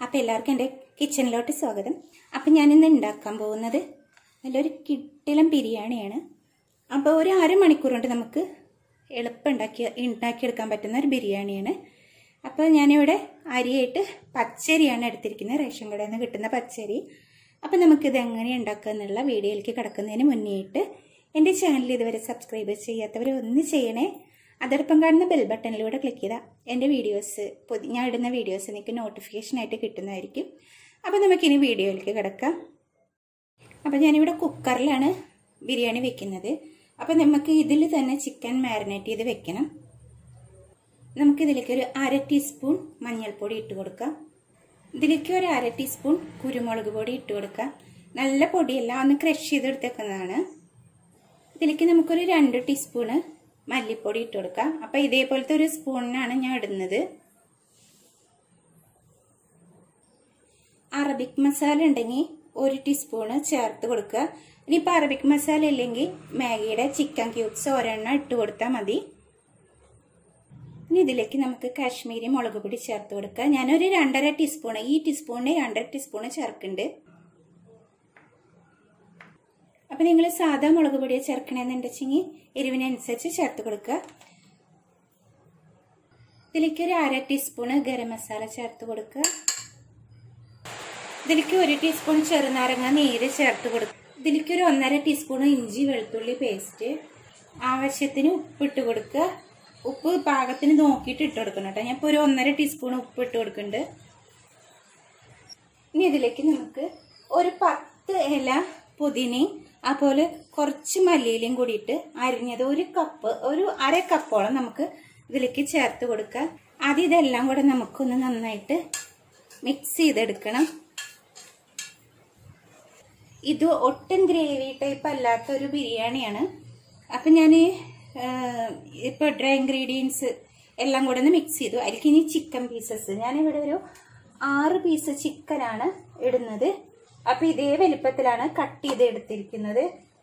അപ്പോൾ എല്ലാവർക്കും എൻ്റെ കിച്ചണിലോട്ട് സ്വാഗതം അപ്പം ഞാനിന്ന് ഉണ്ടാക്കാൻ പോകുന്നത് നല്ലൊരു കിട്ടിലം ബിരിയാണിയാണ് അപ്പോൾ ഒരു അരമണിക്കൂർ കൊണ്ട് നമുക്ക് എളുപ്പം ഉണ്ടാക്കി ഉണ്ടാക്കിയെടുക്കാൻ പറ്റുന്ന ഒരു ബിരിയാണിയാണ് അപ്പോൾ ഞാനിവിടെ അരിയായിട്ട് പച്ചരിയാണ് എടുത്തിരിക്കുന്നത് റേഷൻ കടയിൽ നിന്ന് കിട്ടുന്ന പച്ചരി അപ്പോൾ നമുക്കിത് എങ്ങനെ ഉണ്ടാക്കുക എന്നുള്ള വീഡിയോയിലേക്ക് കിടക്കുന്നതിന് മുന്നേയായിട്ട് എൻ്റെ ചാനൽ ഇതുവരെ സബ്സ്ക്രൈബ് ചെയ്യാത്തവർ ഒന്ന് ചെയ്യണേ അതോടൊപ്പം കാണുന്ന ബെൽ ബട്ടണിലൂടെ ക്ലിക്ക് ചെയ്താൽ എൻ്റെ വീഡിയോസ് പുതിയ ഞാൻ ഇടുന്ന വീഡിയോസ് നിങ്ങൾക്ക് നോട്ടിഫിക്കേഷനായിട്ട് കിട്ടുന്നതായിരിക്കും അപ്പോൾ നമുക്കിനി വീഡിയോയിലേക്ക് കിടക്കാം അപ്പോൾ ഞാനിവിടെ കുക്കറിലാണ് ബിരിയാണി വെക്കുന്നത് അപ്പോൾ നമുക്ക് ഇതിൽ തന്നെ ചിക്കൻ മാരിനേറ്റ് ചെയ്ത് വെക്കണം നമുക്കിതിലേക്ക് ഒരു അര ടീസ്പൂൺ മഞ്ഞൾപ്പൊടി ഇട്ട് കൊടുക്കാം ഇതിലേക്ക് ഒരു അര ടീസ്പൂൺ കുരുമുളക് പൊടി ഇട്ട് കൊടുക്കാം നല്ല പൊടിയല്ല ഒന്ന് ക്രഷ് ചെയ്തെടുത്തേക്കുന്നതാണ് ഇതിലേക്ക് നമുക്കൊരു രണ്ട് ടീസ്പൂണ് മല്ലിപ്പൊടി ഇട്ട് കൊടുക്കാം അപ്പം ഇതേപോലത്തെ ഒരു സ്പൂണിനാണ് ഞാൻ ഇടുന്നത് അറബിക് മസാല ഉണ്ടെങ്കിൽ ഒരു ടീസ്പൂണ് ചേർത്ത് കൊടുക്കുക ഇനിയിപ്പോൾ അറബിക് മസാല ഇല്ലെങ്കിൽ മാഗിയുടെ ചിക്കൻ ക്യൂബ്സ് ഒരെണ്ണം ഇട്ട് കൊടുത്താൽ മതി ഇനി ഇതിലേക്ക് നമുക്ക് കാശ്മീരി മുളക് പൊടി ചേർത്ത് കൊടുക്കുക ഞാനൊരു രണ്ടര ടീസ്പൂണ് ഈ ടീസ്പൂണിന് രണ്ടര ടീസ്പൂണ് ചേർക്കുന്നുണ്ട് അപ്പം നിങ്ങൾ സാധാ മുളക് പൊടിയെ ചേർക്കണമെന്നുണ്ടെച്ചെങ്കിൽ എരിവിനനുസരിച്ച് ചേർത്ത് കൊടുക്കുക ഇതിലേക്ക് ഒരു അര ടീസ്പൂണ് ഗരം മസാല ചേർത്ത് കൊടുക്കുക ഇതിലേക്ക് ഒരു ടീസ്പൂൺ ചെറുനാരങ്ങ നീര് ചേർത്ത് കൊടുക്കുക ഇതിലേക്ക് ഒരു ഒന്നര ടീസ്പൂൺ ഇഞ്ചി വെളുത്തുള്ളി പേസ്റ്റ് ആവശ്യത്തിന് ഉപ്പിട്ട് കൊടുക്കുക ഉപ്പ് പാകത്തിന് നോക്കിയിട്ട് ഇട്ട് കൊടുക്കണം കേട്ടോ ഞാൻ ഇപ്പോൾ ഒരു ഒന്നര ടീസ്പൂൺ ഉപ്പ് ഇട്ട് കൊടുക്കുന്നുണ്ട് ഇനി ഇതിലേക്ക് നമുക്ക് ഒരു പത്ത് ഇല പുതിനയും അതുപോലെ കുറച്ച് മല്ലിയിലയും കൂടിയിട്ട് അരിഞ്ഞത് ഒരു കപ്പ് ഒരു അര കപ്പോളം നമുക്ക് ഇതിലേക്ക് ചേർത്ത് കൊടുക്കാം ആദ്യം ഇതെല്ലാം കൂടെ നമുക്കൊന്ന് നന്നായിട്ട് മിക്സ് ചെയ്തെടുക്കണം ഇത് ഒട്ടും ഗ്രേവി ടൈപ്പ് അല്ലാത്ത ഒരു ബിരിയാണിയാണ് അപ്പം ഞാൻ ഇപ്പോൾ ഡ്രൈ ഇൻഗ്രീഡിയൻസ് എല്ലാം കൂടെ ഒന്ന് മിക്സ് ചെയ്തു അതിലേക്ക് ഇനി ചിക്കൻ പീസസ് ഞാനിവിടെ ഒരു ആറ് പീസ് ചിക്കനാണ് ഇടുന്നത് അപ്പം ഇതേ വലിപ്പത്തിലാണ് കട്ട് ചെയ്ത് എടുത്തിരിക്കുന്നത്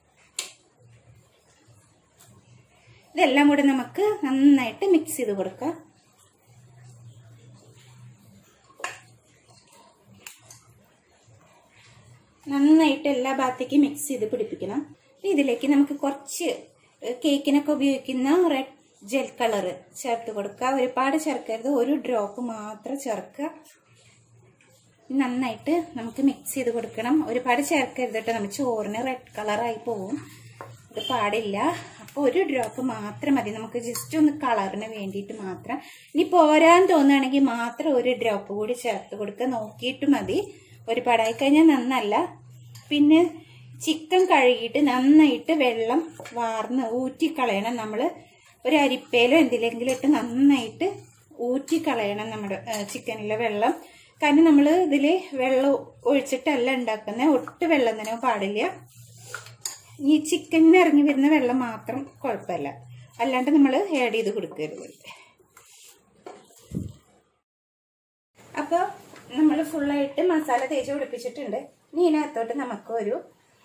ഇതെല്ലാം കൂടെ നമുക്ക് നന്നായിട്ട് മിക്സ് ചെയ്ത് കൊടുക്കാം നന്നായിട്ട് എല്ലാ ഭാഗത്തേക്കും മിക്സ് ചെയ്ത് പിടിപ്പിക്കണം ഇതിലേക്ക് നമുക്ക് കുറച്ച് കേക്കിനൊക്കെ ഉപയോഗിക്കുന്ന റെഡ് ജെൽ കളർ ചേർത്ത് കൊടുക്കുക ഒരുപാട് ചേർക്കരുത് ഒരു ഡ്രോപ്പ് മാത്രം ചേർക്കുക നന്നായിട്ട് നമുക്ക് മിക്സ് ചെയ്ത് കൊടുക്കണം ഒരുപാട് ചേർക്കരുത് കേട്ടോ നമ്മൾ ചോറിന് റെഡ് കളറായി പോവും ഇത് പാടില്ല അപ്പോൾ ഒരു ഡ്രോപ്പ് മാത്രം മതി നമുക്ക് ജസ്റ്റ് ഒന്ന് കളറിന് വേണ്ടിയിട്ട് മാത്രം ഇനി പോരാൻ തോന്നുകയാണെങ്കിൽ മാത്രം ഒരു ഡ്രോപ്പ് കൂടി ചേർത്ത് കൊടുക്കുക നോക്കിയിട്ട് മതി ഒരുപാടായി കഴിഞ്ഞാൽ നന്നല്ല പിന്നെ ചിക്കൻ കഴുകിയിട്ട് നന്നായിട്ട് വെള്ളം വാർന്ന് ഊറ്റിക്കളയണം നമ്മൾ ഒരു അരിപ്പയിലോ എന്തിലെങ്കിലും ഇട്ട് നന്നായിട്ട് ഊറ്റിക്കളയണം നമ്മുടെ ചിക്കനിലെ വെള്ളം കാരണം നമ്മൾ ഇതിൽ വെള്ളം ഒഴിച്ചിട്ടല്ല ഉണ്ടാക്കുന്നത് ഒട്ട് വെള്ളം തന്നെ പാടില്ല ഈ ചിക്കനിന് ഇറങ്ങി വരുന്ന വെള്ളം മാത്രം കുഴപ്പമില്ല അല്ലാണ്ട് നമ്മൾ ആഡ് ചെയ്ത് കൊടുക്കരുത് അപ്പോൾ നമ്മൾ ഫുള്ളായിട്ട് മസാല തേച്ച് പിടിപ്പിച്ചിട്ടുണ്ട് ഇനി ഇതിനകത്തോട്ട് നമുക്ക് ഒരു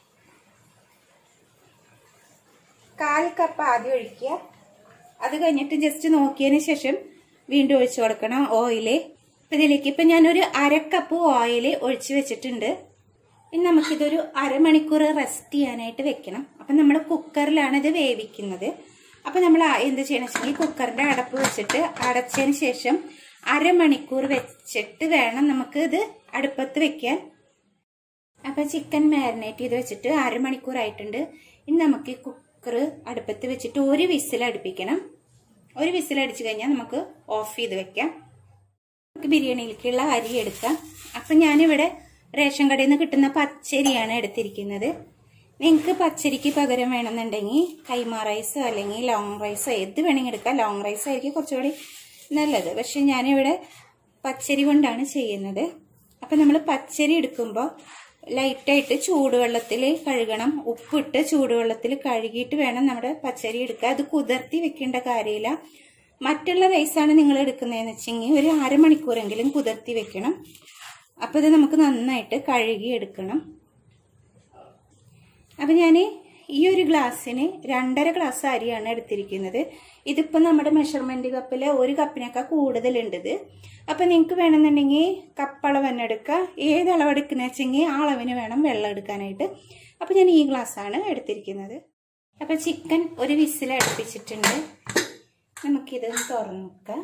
കാൽ കപ്പ് ആദ്യം ഒഴിക്കുക അത് കഴിഞ്ഞിട്ട് ജസ്റ്റ് നോക്കിയതിന് ശേഷം വീണ്ടും ഒഴിച്ചു കൊടുക്കണം ഓയില് ഇതിലേക്ക് ഇപ്പം ഞാനൊരു അര കപ്പ് ഓയിൽ ഒഴിച്ചു വെച്ചിട്ടുണ്ട് ഇനി നമുക്കിതൊരു അരമണിക്കൂർ റെസ്റ്റ് ചെയ്യാനായിട്ട് വെക്കണം അപ്പം നമ്മൾ കുക്കറിലാണ് ഇത് വേവിക്കുന്നത് അപ്പം നമ്മൾ എന്ത് ചെയ്യണം വെച്ചെങ്കിൽ കുക്കറിൻ്റെ അടപ്പ് വെച്ചിട്ട് അടച്ചതിന് ശേഷം അരമണിക്കൂർ വെച്ചിട്ട് വേണം നമുക്ക് ഇത് അടുപ്പത്ത് വെക്കാൻ അപ്പം ചിക്കൻ മാരിനേറ്റ് ചെയ്ത് വെച്ചിട്ട് അരമണിക്കൂർ ആയിട്ടുണ്ട് ഇനി നമുക്ക് ഈ കുക്കർ അടുപ്പത്ത് വെച്ചിട്ട് ഒരു വിസിൽ അടുപ്പിക്കണം ഒരു വിസിൽ അടിച്ചു കഴിഞ്ഞാൽ നമുക്ക് ഓഫ് ചെയ്ത് വെക്കാം നമുക്ക് ബിരിയാണിയിലേക്കുള്ള അരി എടുക്കാം അപ്പം ഞാനിവിടെ റേഷൻ കടയിൽ നിന്ന് കിട്ടുന്ന പച്ചരിയാണ് എടുത്തിരിക്കുന്നത് നിങ്ങൾക്ക് പച്ചരിക്ക് പകരം വേണമെന്നുണ്ടെങ്കിൽ കൈമാ റൈസോ അല്ലെങ്കിൽ ലോങ് റൈസോ ഏത് വേണമെങ്കിൽ എടുക്കാം ലോങ് റൈസ് ആയിരിക്കും കുറച്ചുകൂടി നല്ലത് പക്ഷെ ഞാനിവിടെ പച്ചരി കൊണ്ടാണ് ചെയ്യുന്നത് അപ്പം നമ്മൾ പച്ചരി എടുക്കുമ്പോൾ ലൈറ്റായിട്ട് ചൂടുവെള്ളത്തിൽ കഴുകണം ഉപ്പിട്ട് ചൂടുവെള്ളത്തിൽ കഴുകിയിട്ട് വേണം നമ്മുടെ പച്ചരി എടുക്കുക അത് കുതിർത്തി വെക്കേണ്ട കാര്യമില്ല മറ്റുള്ള റൈസാണ് നിങ്ങൾ എടുക്കുന്നതെന്ന് വെച്ചെങ്കിൽ ഒരു അരമണിക്കൂറെങ്കിലും കുതിർത്തി വെക്കണം അപ്പോൾ ഇത് നമുക്ക് നന്നായിട്ട് കഴുകി എടുക്കണം അപ്പം ഞാൻ ഈ ഒരു ഗ്ലാസ്സിന് രണ്ടര ഗ്ലാസ് അരിയാണ് എടുത്തിരിക്കുന്നത് ഇതിപ്പോൾ നമ്മുടെ മെഷർമെൻറ്റ് കപ്പിൽ ഒരു കപ്പിനേക്കാൾ കൂടുതലുണ്ട് ഇത് അപ്പം നിങ്ങൾക്ക് വേണമെന്നുണ്ടെങ്കിൽ കപ്പളവ് തന്നെ എടുക്കുക ഏത് അളവ് എടുക്കുന്ന വെച്ചെങ്കിൽ ആ അളവിന് വേണം വെള്ളം എടുക്കാനായിട്ട് അപ്പം ഞാൻ ഈ ഗ്ലാസ്സാണ് എടുത്തിരിക്കുന്നത് അപ്പം ചിക്കൻ ഒരു വിസിൽ അടുപ്പിച്ചിട്ടുണ്ട് നമുക്കിത് തുറന്നു നോക്കാം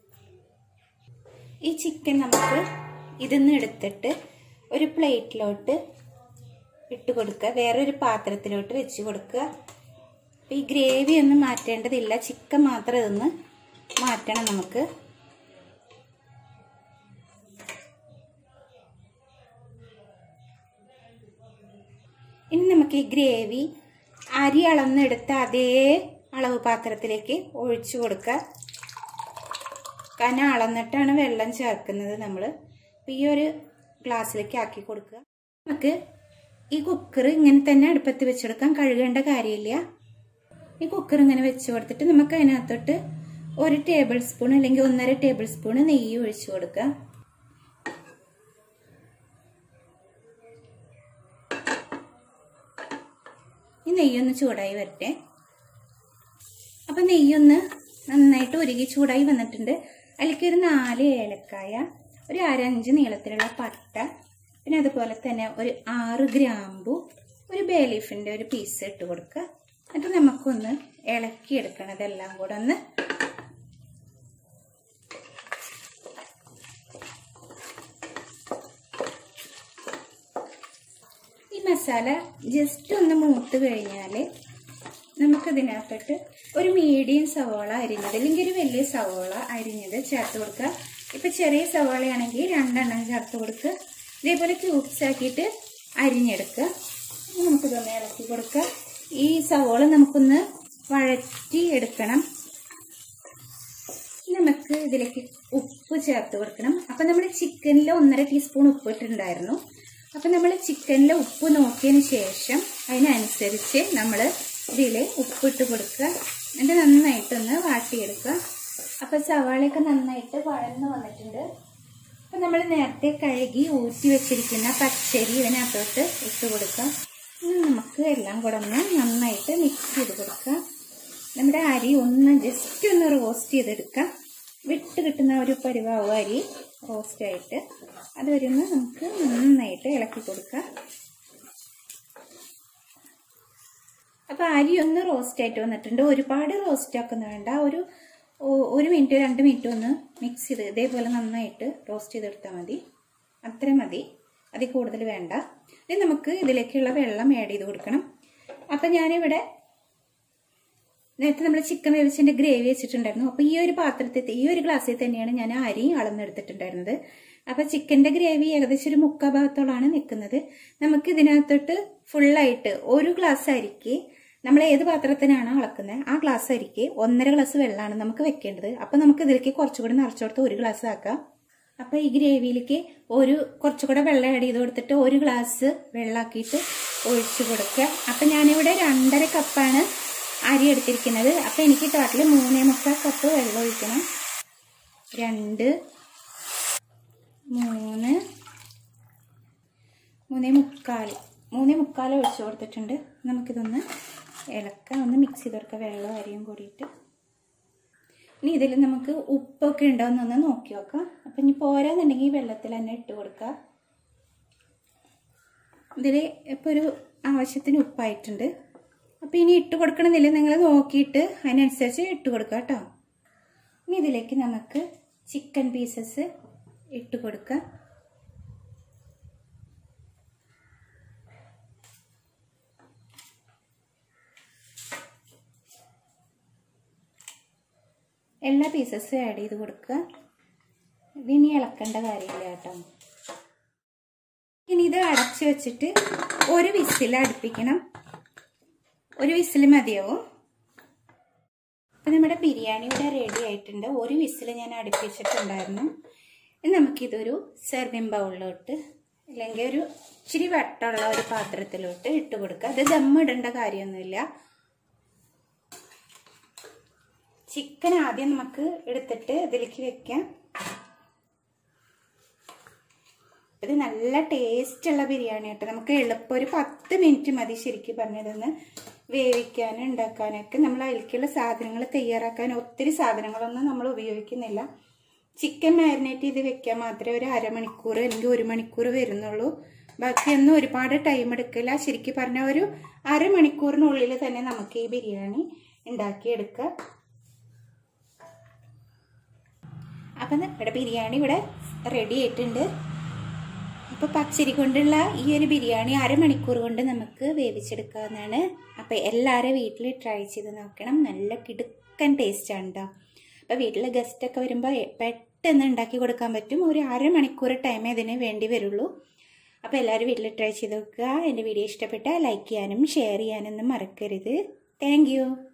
ഈ ചിക്കൻ നമുക്ക് ഇതിന്ന് എടുത്തിട്ട് ഒരു പ്ലേറ്റിലോട്ട് ഇട്ട് കൊടുക്കുക വേറൊരു പാത്രത്തിലോട്ട് വെച്ച് കൊടുക്കുക അപ്പം ഈ ഗ്രേവി ഒന്നും മാറ്റേണ്ടതില്ല ചിക്കൻ മാത്രം ഇതൊന്ന് മാറ്റണം നമുക്ക് ഇനി നമുക്ക് ഈ ഗ്രേവി അരി അളന്നെടുത്ത അതേ അളവ് പാത്രത്തിലേക്ക് ഒഴിച്ചു കൊടുക്കുക കാരണം അളന്നിട്ടാണ് വെള്ളം ചേർക്കുന്നത് നമ്മൾ അപ്പം ഈ ഒരു ഗ്ലാസ്സിലേക്ക് ആക്കി കൊടുക്കുക നമുക്ക് ഈ കുക്കർ ഇങ്ങനെ തന്നെ അടുപ്പത്ത് വെച്ചെടുക്കാൻ കഴുകേണ്ട കാര്യമില്ല ഈ കുക്കർ ഇങ്ങനെ വെച്ച് കൊടുത്തിട്ട് നമുക്ക് അതിനകത്തോട്ട് ഒരു ടേബിൾ സ്പൂൺ അല്ലെങ്കിൽ ഒന്നര ടേബിൾ സ്പൂൺ നെയ്യ് ഒഴിച്ചു കൊടുക്കുക ഈ നെയ്യൊന്ന് ചൂടായി വരട്ടെ അപ്പം നെയ്യൊന്ന് നന്നായിട്ട് ഉരുകി ചൂടായി വന്നിട്ടുണ്ട് അതിലേക്ക് ഒരു നാല് ഏലക്കായ ഒരു അരഞ്ച് നീളത്തിലുള്ള പട്ട പിന്നെ അതുപോലെ തന്നെ ഒരു ആറ് ഗ്രാമ്പു ഒരു ബേ ലീഫിൻ്റെ ഒരു പീസ് ഇട്ട് കൊടുക്കുക എന്നിട്ട് നമുക്കൊന്ന് ഇളക്കിയെടുക്കണം ഇതെല്ലാം കൂടെ ഒന്ന് ഈ മസാല ജസ്റ്റ് ഒന്ന് മൂത്ത് കഴിഞ്ഞാൽ നമുക്കതിനകത്തോട്ട് ഒരു മീഡിയം സവോള അരിഞ്ഞത് അല്ലെങ്കിൽ ഒരു വലിയ സവോള അരിഞ്ഞത് ചേർത്ത് കൊടുക്കുക ഇപ്പം ചെറിയ സവോളയാണെങ്കിൽ രണ്ടെണ്ണം ചേർത്ത് കൊടുക്കുക ഇതേപോലെ ക്യൂബ്സ് ആക്കിയിട്ട് അരിഞ്ഞെടുക്കുക നമുക്കിതൊന്ന് ഇളക്കി കൊടുക്കുക ഈ സവോള നമുക്കൊന്ന് വഴറ്റി എടുക്കണം നമുക്ക് ഇതിലേക്ക് ഉപ്പ് ചേർത്ത് കൊടുക്കണം അപ്പം നമ്മൾ ചിക്കനിൽ ഒന്നര ടീസ്പൂൺ ഉപ്പ് ഇട്ടിട്ടുണ്ടായിരുന്നു അപ്പം നമ്മൾ ചിക്കനിൽ ഉപ്പ് നോക്കിയതിന് ശേഷം അതിനനുസരിച്ച് നമ്മൾ ഇതിൽ ഉപ്പിട്ട് കൊടുക്കുക എന്നിട്ട് നന്നായിട്ടൊന്ന് വാട്ടിയെടുക്കുക അപ്പം സവാളയൊക്കെ നന്നായിട്ട് വഴന്ന് വന്നിട്ടുണ്ട് അപ്പം നമ്മൾ നേരത്തെ കഴുകി ഊറ്റി വെച്ചിരിക്കുന്ന പച്ചരി ഇതിനകത്തോട്ട് ഇട്ട് കൊടുക്കുക ഇനി നമുക്ക് എല്ലാം കൂടെ ഒന്ന് നന്നായിട്ട് മിക്സ് ചെയ്ത് കൊടുക്കുക നമ്മുടെ അരി ഒന്ന് ജസ്റ്റ് ഒന്ന് റോസ്റ്റ് ചെയ്തെടുക്കാം വിട്ട് കിട്ടുന്ന ഒരു പരിവാവും അരി റോസ്റ്റായിട്ട് അത് വരുമ്പോൾ നമുക്ക് നന്നായിട്ട് ഇളക്കി കൊടുക്കാം അപ്പോൾ അരി ഒന്ന് റോസ്റ്റ് ആയിട്ട് വന്നിട്ടുണ്ട് ഒരുപാട് റോസ്റ്റ് ആക്കുന്ന വേണ്ട ഒരു ഒരു മിനിറ്റ് രണ്ട് മിനിറ്റ് ഒന്ന് മിക്സ് ചെയ്ത് ഇതേപോലെ നന്നായിട്ട് റോസ്റ്റ് ചെയ്തെടുത്താൽ മതി അത്ര മതി അതിൽ കൂടുതൽ വേണ്ട ഇനി നമുക്ക് ഇതിലേക്കുള്ള വെള്ളം ആഡ് ചെയ്ത് കൊടുക്കണം അപ്പം ഞാനിവിടെ നേരത്തെ നമ്മൾ ചിക്കൻ വേവിച്ചതിൻ്റെ ഗ്രേവി വെച്ചിട്ടുണ്ടായിരുന്നു അപ്പോൾ ഈ ഒരു പാത്രത്തിൽ ഈ ഒരു ഗ്ലാസ്സിൽ തന്നെയാണ് ഞാൻ അരി അളന്നെടുത്തിട്ടുണ്ടായിരുന്നത് അപ്പോൾ ചിക്കൻ്റെ ഗ്രേവി ഏകദേശം ഒരു മുക്കാ ഭാഗത്തോളാണ് നിൽക്കുന്നത് നമുക്ക് ഇതിനകത്തോട്ട് ഫുള്ളായിട്ട് ഒരു ഗ്ലാസ് അരിക്ക് നമ്മൾ ഏത് പാത്രത്തിനാണോ അളക്കുന്നത് ആ ഗ്ലാസ് അരിക്ക് ഒന്നര ഗ്ലാസ് വെള്ളമാണ് നമുക്ക് വെക്കേണ്ടത് അപ്പോൾ നമുക്ക് ഇതിലേക്ക് കുറച്ചുകൂടി നിറച്ചു കൊടുത്ത് ഒരു ഗ്ലാസ് ആക്കാം അപ്പോൾ ഈ ഗ്രേവിയിലേക്ക് ഒരു കുറച്ചുകൂടെ വെള്ളം ആഡ് ചെയ്ത് കൊടുത്തിട്ട് ഒരു ഗ്ലാസ് വെള്ളമാക്കിയിട്ട് ഒഴിച്ചു കൊടുക്കുക അപ്പം ഞാനിവിടെ രണ്ടര കപ്പാണ് അരി എടുത്തിരിക്കുന്നത് അപ്പം എനിക്ക് ടോട്ടൽ മൂന്നേ മുക്കാൽ കപ്പ് വെള്ളം ഒഴിക്കണം രണ്ട് മൂന്ന് മൂന്നേ മുക്കാൽ മൂന്നേ മുക്കാൽ ഒഴിച്ചു കൊടുത്തിട്ടുണ്ട് നമുക്കിതൊന്ന് ഇളക്കാം ഒന്ന് മിക്സ് ചെയ്ത് കൊടുക്കാം വെള്ളവും അരിയും കൂടിയിട്ട് ഇനി ഇതിൽ നമുക്ക് ഉപ്പൊക്കെ ഉണ്ടോയെന്നൊന്ന് നോക്കി നോക്കാം അപ്പം ഇനി പോരാന്നുണ്ടെങ്കിൽ വെള്ളത്തിൽ തന്നെ ഇട്ട് കൊടുക്കുക ഇതിൽ ഇപ്പോൾ ഒരു ആവശ്യത്തിന് ഉപ്പായിട്ടുണ്ട് അപ്പോൾ ഇനി ഇട്ട് കൊടുക്കണമെന്നില്ല നിങ്ങൾ നോക്കിയിട്ട് അതിനനുസരിച്ച് ഇട്ട് കൊടുക്കുക കേട്ടോ ഇനി ഇതിലേക്ക് നമുക്ക് ചിക്കൻ പീസസ് ഇട്ട് കൊടുക്കുക എല്ലാ പീസസും ആഡ് ചെയ്ത് കൊടുക്കുക ഇതിനി ഇളക്കേണ്ട കാര്യമില്ല കേട്ടോ ഇനി ഇത് അടച്ചു വെച്ചിട്ട് ഒരു വിസിൽ അടുപ്പിക്കണം ഒരു വിസിൽ മതിയാവും അപ്പം നമ്മുടെ ബിരിയാണി ഇവിടെ റെഡി ആയിട്ടുണ്ട് ഒരു വിസിൽ ഞാൻ അടുപ്പിച്ചിട്ടുണ്ടായിരുന്നു ഇനി നമുക്കിതൊരു സെർവിങ് ബൗളിലോട്ട് അല്ലെങ്കിൽ ഒരു ഇച്ചിരി വെട്ടമുള്ള ഒരു പാത്രത്തിലോട്ട് ഇട്ട് കൊടുക്കുക അത് ദമ്മിടേണ്ട കാര്യമൊന്നുമില്ല ചിക്കൻ ആദ്യം നമുക്ക് എടുത്തിട്ട് ഇതിലേക്ക് വെക്കാം ഇത് നല്ല ടേസ്റ്റുള്ള ബിരിയാണി കേട്ടോ നമുക്ക് എളുപ്പം ഒരു പത്ത് മിനിറ്റ് മതി ശരിക്കും പറഞ്ഞതൊന്ന് വേവിക്കാനും ഉണ്ടാക്കാനൊക്കെ നമ്മൾ അതിലേക്കുള്ള സാധനങ്ങൾ തയ്യാറാക്കാൻ ഒത്തിരി സാധനങ്ങളൊന്നും നമ്മൾ ഉപയോഗിക്കുന്നില്ല ചിക്കൻ മാരിനേറ്റ് ചെയ്ത് വെക്കാൻ മാത്രമേ ഒരു അരമണിക്കൂർ അല്ലെങ്കിൽ ഒരു മണിക്കൂർ വരുന്നുള്ളൂ ബാക്കിയൊന്നും ഒരുപാട് ടൈം എടുക്കില്ല ശരിക്കും പറഞ്ഞാൽ ഒരു അരമണിക്കൂറിനുള്ളിൽ തന്നെ നമുക്ക് ഈ ബിരിയാണി ഉണ്ടാക്കിയെടുക്കാം അപ്പം നമ്മുടെ ബിരിയാണി ഇവിടെ റെഡി ആയിട്ടുണ്ട് അപ്പോൾ പച്ചരി കൊണ്ടുള്ള ഈ ഒരു ബിരിയാണി അരമണിക്കൂർ കൊണ്ട് നമുക്ക് വേവിച്ചെടുക്കാവുന്നതാണ് അപ്പോൾ എല്ലാവരും വീട്ടിൽ ട്രൈ ചെയ്ത് നോക്കണം നല്ല കിടുക്കൻ ടേസ്റ്റാണ് കേട്ടോ അപ്പോൾ വീട്ടിൽ ഗസ്റ്റൊക്കെ വരുമ്പോൾ പെട്ടെന്ന് ഉണ്ടാക്കി കൊടുക്കാൻ പറ്റും ഒരു അരമണിക്കൂർ ടൈമേ ഇതിന് വേണ്ടി വരുള്ളൂ അപ്പോൾ എല്ലാവരും വീട്ടിൽ ട്രൈ ചെയ്ത് നോക്കുക എൻ്റെ വീഡിയോ ഇഷ്ടപ്പെട്ടാൽ ലൈക്ക് ചെയ്യാനും ഷെയർ ചെയ്യാനൊന്നും മറക്കരുത് താങ്ക്